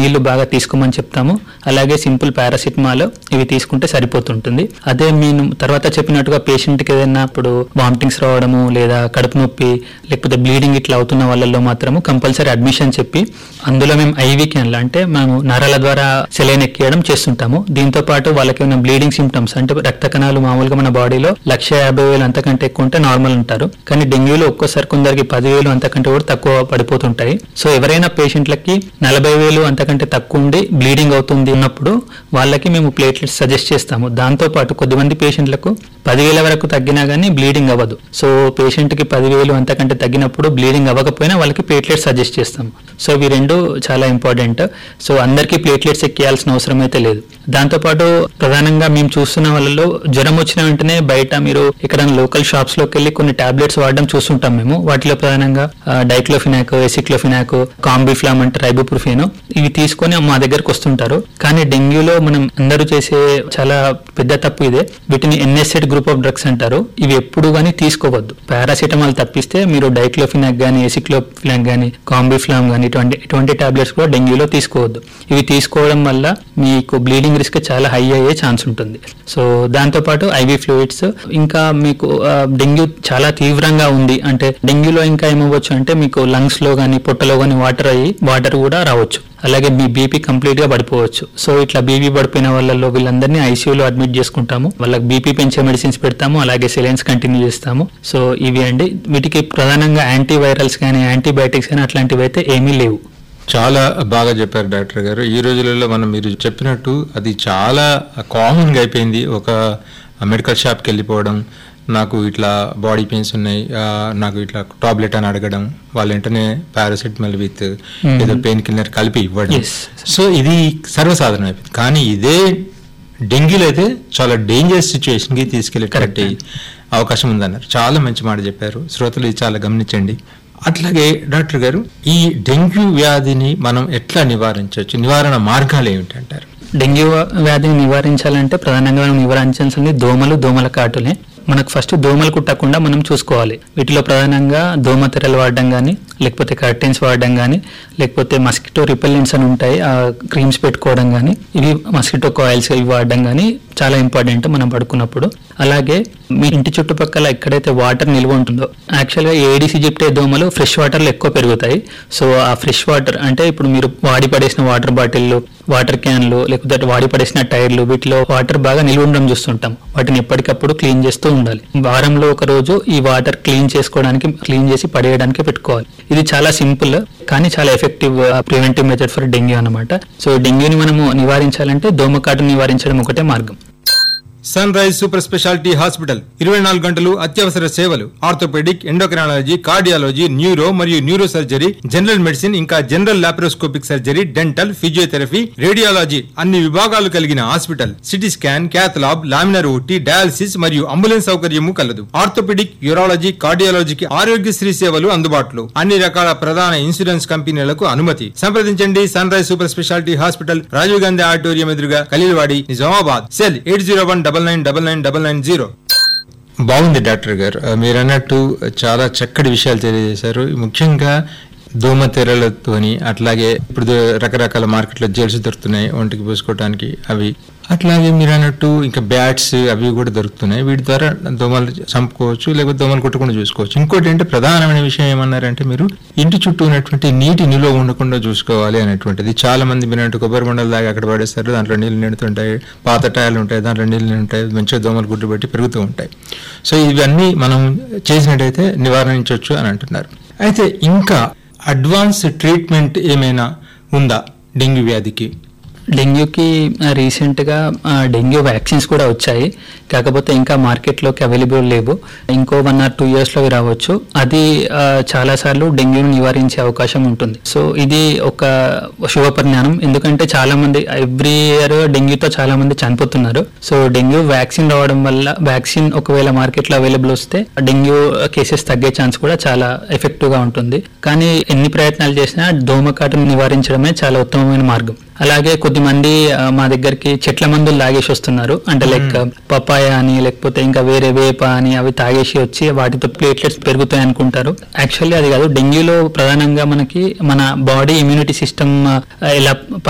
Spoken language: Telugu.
నీళ్లు బాగా తీసుకోమని చెప్తాము అలాగే సింపుల్ పారాసిటమాల్ ఇవి తీసుకుంటే సరిపోతుంటుంది అదే నేను తర్వాత చెప్పినట్టుగా పేషెంట్కి ఏదైనా ఇప్పుడు వామిటింగ్స్ రావడము లేదా కడుపు నొప్పి లేకపోతే బ్లీడింగ్ ఇట్లా అవుతున్న వాళ్ళల్లో మాత్రము కంపల్సరీ అడ్మిషన్ చెప్పి అందులో మేము ఐవి క్యాన్లు అంటే మేము నరాల ద్వారా సెలైన్ ఎక్కియడం చేస్తుంటాము దీంతో పాటు వాళ్ళకి ఏమైనా బ్లీడింగ్ సిమ్టమ్స్ అంటే రక్త కణాలు మామూలుగా మన బాడీలో లక్ష యాభై వేలు అంతకంటే ఎక్కువ ఉంటే నార్మల్ ఉంటారు కానీ డెంగ్యూలో ఒక్కోసారి కొందరికి పదివేలు అంతకంటే కూడా తక్కువ పడిపోతుంటాయి సో ఎవరైనా పేషెంట్లకి నలభై వేలు అంతకంటే తక్కువ ఉండి బ్లీడింగ్ అవుతుంది ఉన్నప్పుడు వాళ్ళకి మేము ప్లేట్లెట్స్ సజెస్ట్ చేస్తాము దాంతో పాటు కొద్దిమంది పేషెంట్లకు పదివేల వరకు తగ్గినా కానీ బ్లీడింగ్ అవ్వదు సో పేషెంట్కి పదివేలు అంతకంటే తగ్గినప్పుడు బ్లీడింగ్ అవ్వకపోయినా వాళ్ళకి ప్లేట్లెట్స్ సజెస్ట్ చేస్తాం సో ఇవి రెండు చాలా ఇంపార్టెంట్ సో అందరికీ ప్లేట్లెట్స్ ఎక్కియాల్సిన అవసరం అయితే లేదు దాంతోపాటు ప్రధానంగా మేము చూస్తున్న వాళ్ళలో జ్వరం వచ్చిన వెంటనే బయట మీరు ఇక్కడ లోకల్ షాప్స్ లోకి వెళ్ళి కొన్ని టాబ్లెట్స్ వాడడం చూస్తుంటాం మేము వాటిలో ప్రధానంగా డైక్లోఫినాక్ ఎసిక్లోఫినాక్ కాంబిఫ్లామ్ అంటే రైబోప్రూఫిన్ ఇవి తీసుకొని మా దగ్గరకు వస్తుంటారు కానీ డెంగ్యూలో మనం అందరూ చేసే చాలా పెద్ద తప్పు ఇదే వీటిని ఎన్ఎస్ఎడ్ గ్రూప్ ఆఫ్ డ్రగ్స్ అంటారు ఇవి ఎప్పుడు కానీ తీసుకోవద్దు పారాసిటమాల్ తప్పిస్తే మీరు డైక్లోఫినాక్ కానీ ఎసిక్లోఫినాక్ కానీ కాంబిఫ్లామ్ కానీ ఇటువంటి ఇటువంటి టాబ్లెట్స్ కూడా డెంగ్యూలో తీసుకోవద్దు ఇవి తీసుకోవడం వల్ల మీకు బ్లీడింగ్ రిస్క్ చాలా హై అయ్యే ఛాన్స్ ఉంటుంది సో దాంతోపాటు ఐవీ ఫ్లూయిడ్స్ ఇంకా మీకు ఆ, డెంగ్యూ చాలా తీవ్రంగా ఉంది అంటే డెంగ్యూలో ఇంకా ఏమవ్వచ్చు అంటే మీకు లంగ్స్ లో కానీ పొట్టలో కానీ వాటర్ అయ్యి వాటర్ కూడా రావచ్చు అలాగే మీ బీపీ కంప్లీట్ గా పడిపోవచ్చు సో ఇట్లా బీపీ పడిపోయిన వాళ్ళలో వీళ్ళందరినీ ఐసీయూలో అడ్మిట్ చేసుకుంటాము వాళ్ళకి బీపీ పెంచే మెడిసిన్స్ పెడతాము అలాగే సెలైన్స్ కంటిన్యూ చేస్తాము సో ఇవి అండి వీటికి ప్రధానంగా యాంటీవైరల్స్ కానీ యాంటీబయాటిక్స్ కానీ అట్లాంటివి అయితే ఏమీ లేవు చాలా బాగా చెప్పారు డాక్టర్ గారు ఈ రోజులలో మనం మీరు చెప్పినట్టు అది చాలా కామన్గా అయిపోయింది ఒక మెడికల్ షాప్కి వెళ్ళిపోవడం నాకు ఇట్లా బాడీ పెయిన్స్ ఉన్నాయి ఆ, నాకు ఇట్లా టాబ్లెట్ అని అడగడం వాళ్ళ వెంటనే పారాసిటమాల్ విత్ ఏదో పెయిన్ కిల్లర్ కలిపి ఇవ్వడం Yes. సో ఇది సర్వసాధారణం అయిపోయింది కానీ ఇదే డెంగ్యూలో అయితే చాలా డేంజరస్ సిచ్యువేషన్కి తీసుకెళ్ళేటువంటి అవకాశం ఉందన్నారు చాలా మంచి మాట చెప్పారు శ్రోతలు ఇది చాలా గమనించండి అట్లాగే డాక్టర్ గారు ఈ డెంగ్యూ వ్యాధిని మనం ఎట్లా నివారించవచ్చు నివారణ మార్గాలు ఏమిటంటారు డెంగ్యూ వ్యాధిని నివారించాలంటే ప్రధానంగా మనం నివారించాల్సింది దోమలు దోమల కాటులే మనకు ఫస్ట్ దోమలు కుట్టకుండా మనం చూసుకోవాలి వీటిలో ప్రధానంగా దోమ తెరలు వాడడం కానీ లేకపోతే కర్టెన్స్ వాడడం కానీ లేకపోతే మస్కిటో రిపెల్లెంట్స్ అని ఉంటాయి ఆ క్రీమ్స్ పెట్టుకోవడం కానీ ఇవి మస్కిటో కాయిల్స్ ఇవి వాడడం కానీ చాలా ఇంపార్టెంట్ మనం పడుకున్నప్పుడు అలాగే మీ ఇంటి చుట్టుపక్కల ఎక్కడైతే వాటర్ నిల్వ ఉంటుందో యాక్చువల్గా ఏడీసీ జిప్టే దోమలు ఫ్రెష్ వాటర్లో ఎక్కువ పెరుగుతాయి సో ఆ ఫ్రెష్ వాటర్ అంటే ఇప్పుడు మీరు వాడి పడేసిన వాటర్ బాటిల్లు వాటర్ క్యాన్లు లేకపోతే వాడి పడేసిన టైర్లు వీటిలో వాటర్ బాగా నిల్వ ఉండడం చూస్తుంటాం వాటిని ఎప్పటికప్పుడు క్లీన్ చేస్తూ ఉండాలి వారంలో ఒక రోజు ఈ వాటర్ క్లీన్ చేసుకోవడానికి క్లీన్ చేసి పడేయడానికి పెట్టుకోవాలి ఇది చాలా సింపుల్ కానీ చాలా effective preventive method for dengue అన్నమాట సో డెంగ్యూని మనము నివారించాలంటే దోమకాటు నివారించడం ఒకటే మార్గం Sunrise super speciality hospital ఇరవై నాలుగు గంటలు అత్యవసర సేవలు ఆర్థోపెడిక్ ఎండోక్రాలజీ కార్డియాలజీ న్యూరో మరియు న్యూరో సర్జరీ జనరల్ మెడిసిన్ ఇంకా general laparoscopic surgery dental physiotherapy radiology అన్ని విభాగాలు కలిగిన hospital CT scan cath lab laminar OT dialysis మరియు అంబులెన్స్ సౌకర్యము కలదు ఆర్థోపెడిక్ యూరాలజీ కార్డియాలజీకి ఆరోగ్యశ్రీ సేవలు అందుబాటులో అన్ని రకాల ప్రధాన ఇన్సూరెన్స్ కంపెనీలకు అనుమతి సంప్రదించండి Sunrise super speciality hospital Rajiv Gandhi auditorium ఎదురుగా Khaleelwadi Nizamabad cell eight zero one double nine double nine double nine zero బాగుంది డాక్టర్ గారు ఆ, మీరు అన్నట్టు చాలా చక్కటి విషయాలు తెలియజేశారు ముఖ్యంగా దోమ తెరలతోని అట్లాగే ఇప్పుడు దో- రకరకాల మార్కెట్లో జెల్స్ దొరుకుతున్నాయి ఒంటికి పూసుకోవడానికి అవి అట్లాగే మీరు అన్నట్టు ఇంకా బ్యాట్స్ అవి కూడా దొరుకుతున్నాయి వీటి ద్వారా దోమలు చంపుకోవచ్చు లేకపోతే దోమలు కొట్టకుండా చూసుకోవచ్చు ఇంకోటి ఏంటి ప్రధానమైన విషయం ఏమన్నారంటే మీరు ఇంటి చుట్టూ ఉన్నటువంటి నీటి నిల్వ ఉండకుండా చూసుకోవాలి అనేటువంటిది చాలా మంది మీరు అన్నట్టు కొబ్బరి మండలు దాకా అక్కడ పడేస్తారు దాంట్లో నీళ్ళు నిండుతుంటాయి పాత టైర్లు ఉంటాయి దాంట్లో నీళ్ళు ఉంటాయి మంచిగా దోమలు గుడ్డు పెట్టి పెరుగుతూ ఉంటాయి సో ఇవన్నీ మనం చేసినట్టయితే నివారించవచ్చు అని అంటున్నారు అయితే ఇంకా అడ్వాన్స్ ట్రీట్మెంట్ ఏమైనా ఉందా డెంగ్యూ వ్యాధికి డెంగ్యూకి ఆ, రీసెంట్గా ఆ, డెంగ్యూ వ్యాక్సిన్స్ కూడా వచ్చాయి కాకపోతే ఇంకా మార్కెట్లోకి అవైలబుల్ లేవు ఇంకో వన్ ఆర్ టూ ఇయర్స్లో అవి రావచ్చు అది ఆ, చాలాసార్లు డెంగ్యూను నివారించే అవకాశం ఉంటుంది సో ఇది ఒక శుభ పరిణామం ఎందుకంటే చాలా మంది ఎవ్రీ ఇయర్ డెంగ్యూతో చాలా మంది చనిపోతున్నారు సో డెంగ్యూ వ్యాక్సిన్ రావడం వల్ల వ్యాక్సిన్ ఒకవేళ మార్కెట్లో అవైలబుల్ వస్తే డెంగ్యూ కేసెస్ తగ్గే ఛాన్స్ కూడా చాలా ఎఫెక్టివ్ గా ఉంటుంది కానీ ఎన్ని ప్రయత్నాలు చేసినా దోమకాటును నివారించడమే చాలా ఉత్తమమైన మార్గం అలాగే కొద్దిమంది ఆ, మా దగ్గరికి చెట్ల మందులు తాగేసి వస్తున్నారు అంటే లైక్ పపాయ అని లేకపోతే ఇంకా వేరే వేప అని అవి తాగేసి వచ్చి వాటితో ప్లేట్లెట్స్ పెరుగుతాయి అనుకుంటారు యాక్చువల్లీ అది కాదు డెంగ్యూలో ప్రధానంగా మనకి మన బాడీ ఇమ్యూనిటీ సిస్టమ్ ఎలా